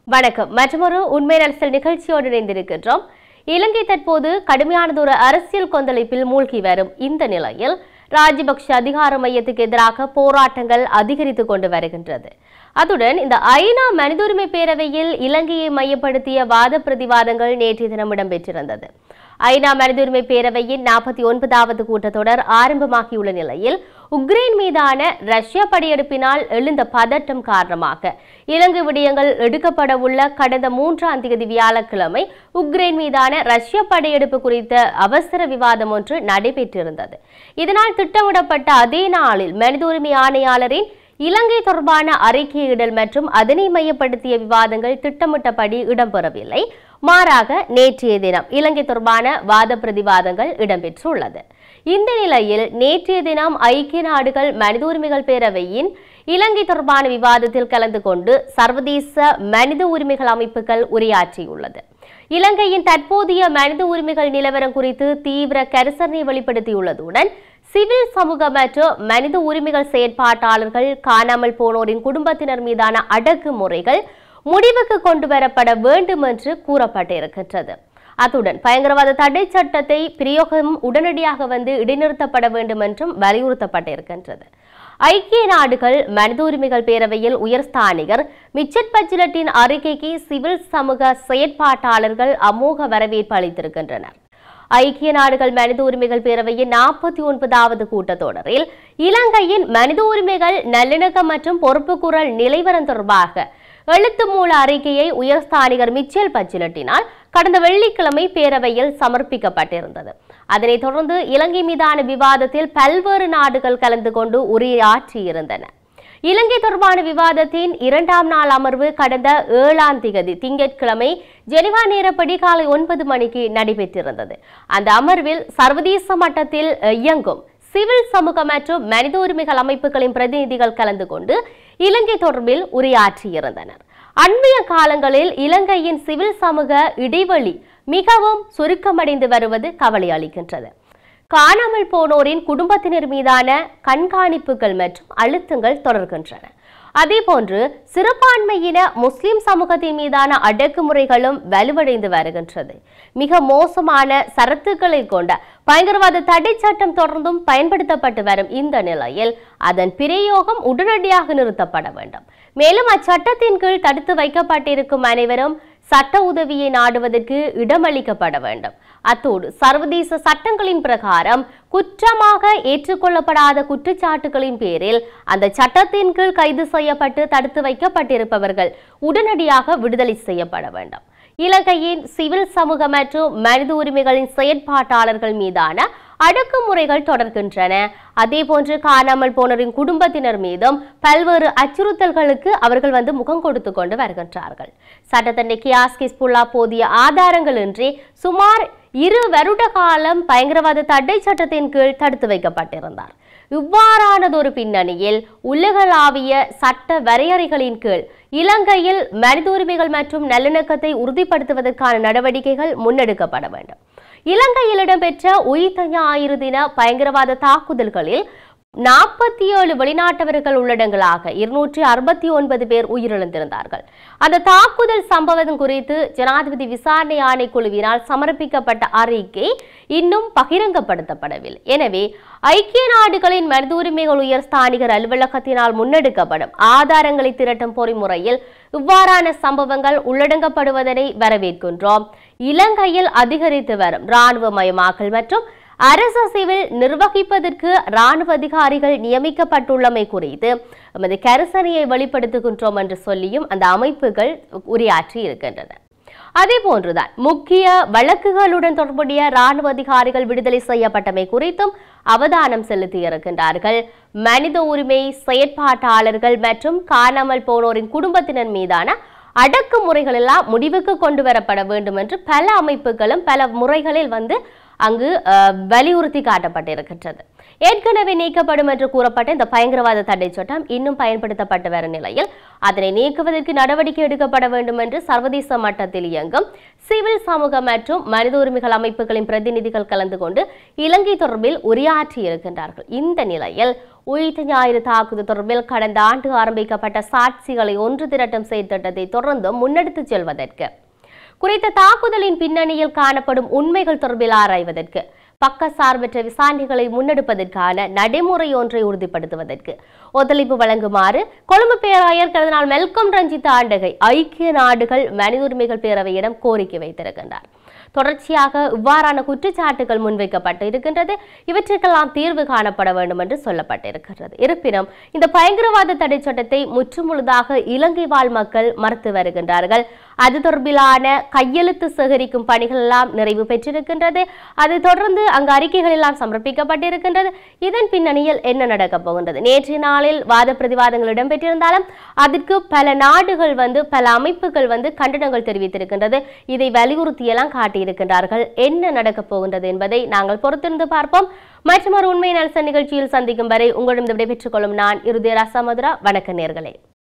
வணக்கம் மற்றொரு உண்மை அரசியல் நிகழ்ச்சியோடு இணைந்திருக்கின்றோம் இலங்கை தற்போது கடுமையானதொரு அரசியல் கொந்தளிப்பில் மூழ்கி வரும் இந்த நிலையில் ராஜபக்ஷ அதிகார மையத்துக்கு எதிராக போராட்டங்கள் அதிகரித்துக் கொண்டு வருகின்றது அத்துடன் இந்த ஐநா மனித உரிமை பேரவையில் இலங்கையை மையப்படுத்திய வாத பிரதிவாதங்கள் நேற்றைய தினம் இடம்பெற்றிருந்தது ஐநா மனித உரிமை பேரவையின் நாற்பத்தி ஒன்பதாவது கூட்டத்தொடர் ஆரம்பமாகியுள்ள நிலையில் உக்ரைன் மீதான ரஷ்ய படையெடுப்பினால் எழுந்த பதட்டம் காரணமாக இலங்கை விடயங்கள் எடுக்கப்பட உள்ள கடந்த மூன்றாம் தேதி வியாழக்கிழமை உக்ரைன் மீதான ரஷ்ய படையெடுப்பு குறித்த அவசர விவாதம் ஒன்று நடைபெற்றிருந்தது இதனால் திட்டமிடப்பட்ட அதே நாளில் மனித உரிமை ஆணையாளரின் இலங்கை தொடர்பான அறிக்கையிடல் மற்றும் அதனை மையப்படுத்திய விவாதங்கள் திட்டமிட்டபடி இடம்பெறவில்லை மாறாக நேற்றைய தினம் இலங்கை தொடர்பான வாத பிரதிவாதங்கள் இடம்பெற்றுள்ளது இந்த நிலையில் நேற்றைய தினம் ஐக்கிய நாடுகள் மனித உரிமைகள் பேரவையின் இலங்கை தொடர்பான விவாதத்தில் கலந்து கொண்டு சர்வதேச மனித உரிமைகள் அமைப்புகள் உரையாற்றியுள்ளது இலங்கையின் தற்போதைய மனித உரிமைகள் நிலவரம் குறித்து தீவிர கரிசனை வெளிப்படுத்தியுள்ளதுடன் சிவில் சமூக மற்றும் மனித உரிமைகள் செயற்பாட்டாளர்கள் காணாமல் போனோரின் குடும்பத்தினர் மீதான அடக்குமுறைகள் முடிவுக்கு கொண்டு வரப்பட வேண்டும் என்று கூறப்பட்டிருக்கின்றது அத்துடன் பயங்கரவாத தடை சட்டத்தை பிரயோகம் உடனடியாக வந்து இடைநிறுத்தப்பட வேண்டும் என்றும் வலியுறுத்தப்பட்டிருக்கின்றது ஐக்கிய நாடுகள் மனித உரிமைகள் பேரவையில் உயர்ஸ்தானிகர் மிச்சட் பச்சிலட்டின் அறிக்கைக்கு சிவில் சமூக செயற்பாட்டாளர்கள் அமோக வரவேற்பு அளித்திருக்கின்றனர் ஐக்கிய நாடுகள் மனித உரிமைகள் பேரவையின் நாற்பத்தி ஒன்பதாவது கூட்டத்தொடரில் இலங்கையின் மனித உரிமைகள் நல்லிணக்கம் மற்றும் பொறுப்புக்கூறல் நிலைவரம் தொடர்பாக எழுத்து மூல அறிக்கையை உயர்ஸ்தானிகர் மிச்சல் பச்சிலட்டினால் கடந்த வெள்ளிக்கிழமை பேரவையில் சமர்ப்பிக்கப்பட்டிருந்தது அதனைத் தொடர்ந்து இலங்கை மீதான விவாதத்தில் பல்வேறு நாடுகள் கலந்து கொண்டு உரையாற்றியிருந்தன இலங்கை தொடர்பான விவாதத்தின் இரண்டாம் நாள் அமர்வு கடந்த ஏழாம் திகதி திங்கட்கிழமை ஜெனிவா நேரப்படி காலை ஒன்பது மணிக்கு நடைபெற்றிருந்தது அந்த அமர்வில் சர்வதேச மட்டத்தில் இயங்கும் சிவில் சமூக மற்றும் மனித உரிமைகள் அமைப்புகளின் பிரதிநிதிகள் கலந்து கொண்டு இலங்கை தொடர்பில் உரையாற்றியிருந்தனர் அண்மைய காலங்களில் இலங்கையின் சிவில் சமூக இடைவெளி மிகவும் சுருக்கமடைந்து வருவது கவலை அளிக்கின்றது காணாமல் போனோரின் குடும்பத்தினர் மீதான கண்காணிப்புகள் மற்றும் அழுத்தங்கள் தொடர்கின்றன அதேபோன்று சிறுபான்மையின முஸ்லிம் சமூகத்தின் மீதான அடக்குமுறைகளும் வலுவடைந்து வருகின்றது மிக மோசமான சரத்துக்களை கொண்ட பயங்கரவாத தடை சட்டம் தொடர்ந்தும் பயன்படுத்தப்பட்டு வரும் இந்த நிலையில் அதன் பிரயோகம் உடனடியாக நிறுத்தப்பட வேண்டும் மேலும் அச்சட்டத்தின் கீழ் தடுத்து வைக்கப்பட்டிருக்கும் அனைவரும் சட்ட உதவியை நாடுவதற்கு இடமளிக்கப்பட வேண்டும் அத்தோடு சர்வதேச சட்டங்களின் பிரகாரம் குற்றமாக ஏற்றுக்கொள்ளப்படாத குற்றச்சாட்டுகளின் பேரில் அந்த சட்டத்தின் கீழ் கைது செய்யப்பட்டு தடுத்து வைக்கப்பட்டிருப்பவர்கள் உடனடியாக விடுதலை செய்யப்பட வேண்டும் இலங்கையின் சிவில் சமூக மற்றும் மனித உரிமைகளின் செயற்பாட்டாளர்கள் மீதான அடக்குமுறைகள் தொடர்கின்றன அதேபோன்று காணாமல் போனோரின் குடும்பத்தினர் மீதும் பல்வேறு அச்சுறுத்தல்களுக்கு அவர்கள் வந்து முகம் கொடுத்து கொண்டு வருகின்றார்கள் சட்டத்தண்டை கியாஸ் கிஸ்புல்லா போதிய ஆதாரங்கள் இன்றி சுமார் இரு வருட காலம் பயங்கரவாத தடை சட்டத்தின் கீழ் தடுத்து வைக்கப்பட்டிருந்தார் இவ்வாறானதொரு பின்னணியில் உலகளாவிய சட்ட வரையறைகளின் கீழ் இலங்கையில் மனித உரிமைகள் மற்றும் நல்லிணக்கத்தை உறுதிப்படுத்துவதற்கான நடவடிக்கைகள் முன்னெடுக்கப்பட வேண்டும் இலங்கையில் இடம்பெற்ற உயிர்த்த ஞாயிறு தின பயங்கரவாத தாக்குதல்களில் நாற்பத்தி ஏழு வெளிநாட்டவர்கள் உள்ளடங்களாக இருநூற்றி அறுபத்தி ஒன்பது பேர் உயிரிழந்திருந்தார்கள் அந்த தாக்குதல் சம்பவம் குறித்து ஜனாதிபதி விசாரணை ஆணைக்குழுவினால் சமர்ப்பிக்கப்பட்ட அறிக்கை இன்னும் பகிரங்கப்படுத்தப்படவில்லை எனவே ஐக்கிய நாடுகளின் மனித உரிமைகள் உயர் ஸ்தானிகர் அலுவலகத்தினால் முன்னெடுக்கப்படும் ஆதாரங்களை திரட்டும் பொறிமுறையில் இவ்வாறான சம்பவங்கள் உள்ளடங்கப்படுவதனை வரவேற்கின்றோம் இலங்கையில் அதிகரித்து வரும் இராணுவமயமாக்கல் மற்றும் அரசு சிவில் நிர்வகிப்பதற்கு இராணுவ அதிகாரிகள் நியமிக்கப்பட்டுள்ளமை குறித்து எமது கரிசனையை வெளிப்படுத்துகின்றோம் என்று சொல்லியும் அந்த அமைப்புகள் உரையாற்றி இருக்கின்றன அதே போன்றுதான் முக்கிய வழக்குகளுடன் தொடர்புடைய இராணுவ அதிகாரிகள் விடுதலை செய்யப்பட்டமை குறித்தும் அவதானம் செலுத்தியிருக்கின்றார்கள் மனித உரிமை செயற்பாட்டாளர்கள் மற்றும் காணாமல் போனோரின் குடும்பத்தினர் மீதான அடக்குமுறைகள் எல்லாம் முடிவுக்கு கொண்டு வரப்பட வேண்டும் என்று பல அமைப்புகளும் பல முறைகளில் வந்து அங்கு அஹ், வலியுறுத்தி காட்டப்பட்டிருக்கின்றது ஏற்கனவே நீக்கப்படும் என்று கூறப்பட்ட இந்த பயங்கரவாத தடை சட்டம் இன்னும் பயன்படுத்தப்பட்டு வரும் நிலையில் அதனை நீக்குவதற்கு நடவடிக்கை எடுக்கப்பட வேண்டும் என்று சர்வதேச மட்டத்தில் இயங்கும் சிவில் சமூக மற்றும் மனித உரிமைகள் அமைப்புகளின் பிரதிநிதிகள் கலந்து கொண்டு இலங்கை தொடர்பில் உரையாற்றி இருக்கின்றார்கள் இந்த நிலையில் உயிர்த்த ஞாயிறு தாக்குதல் தொடர்பில் கடந்த ஆண்டு ஆரம்பிக்கப்பட்ட சாட்சிகளை ஒன்று திரட்டும் செயற்திட்டத்தை தொடர்ந்து முன்னெடுத்துச் செல்வதற்கு குறித்த தாக்குதலின் பின்னணியில் காணப்படும் உண்மைகள் தொடர்பில் ஆராய்வதற்கு பக்கசார்பற்ற விசாரணைகளை முன்னெடுப்பதற்கான நடைமுறை ஒன்றை உறுதிப்படுத்துவதற்கு ஒத்துழைப்பு வழங்குமாறு கொழும்பு பேராயர் கருதினால் மெல்கம் ரஞ்சித் ஆண்டகை ஐக்கிய நாடுகள் மனித உரிமைகள் பேரவையிடம் கோரிக்கை வைத்திருக்கின்றார் தொடர்ச்சியாக இவ்வாறான குற்றச்சாட்டுகள் முன்வைக்கப்பட்டு இருக்கின்றது இவற்றுக்கெல்லாம் தீர்வு காணப்பட வேண்டும் என்று சொல்லப்பட்டிருக்கிறது இருப்பினும் இந்த பயங்கரவாத தடை சட்டத்தை முற்றுமுழுதாக இலங்கை வாழ் மக்கள் மறுத்து வருகின்றார்கள் அது தொடர்பிலான கையெழுத்து சேகரிக்கும் பணிகள் எல்லாம் நிறைவு பெற்றிருக்கின்றது அது தொடர்ந்து அங்கு அறிக்கைகள் எல்லாம் சமர்ப்பிக்கப்பட்டிருக்கின்றது இதன் பின்னணியில் என்ன நடக்கப் போகின்றது நேற்றைய நாளில் வாத பிரதிவாதங்கள் இடம்பெற்றிருந்தாலும் அதற்கு பல நாடுகள் வந்து பல அமைப்புகள் வந்து கண்டனங்கள் தெரிவித்திருக்கின்றது இதை வலியுறுத்தியெல்லாம் காட்டியிருக்கின்றார்கள் என்ன நடக்கப் போகின்றது என்பதை நாங்கள் பொறுத்திருந்து பார்ப்போம் மற்றொரு உண்மை நல்ச நிகழ்ச்சியில் சந்திக்கும் வரை உங்களிடம் விடைபெற்றுக் கொள்ளும் நான் இருதய ரசமதுரா வணக்க நேர்களே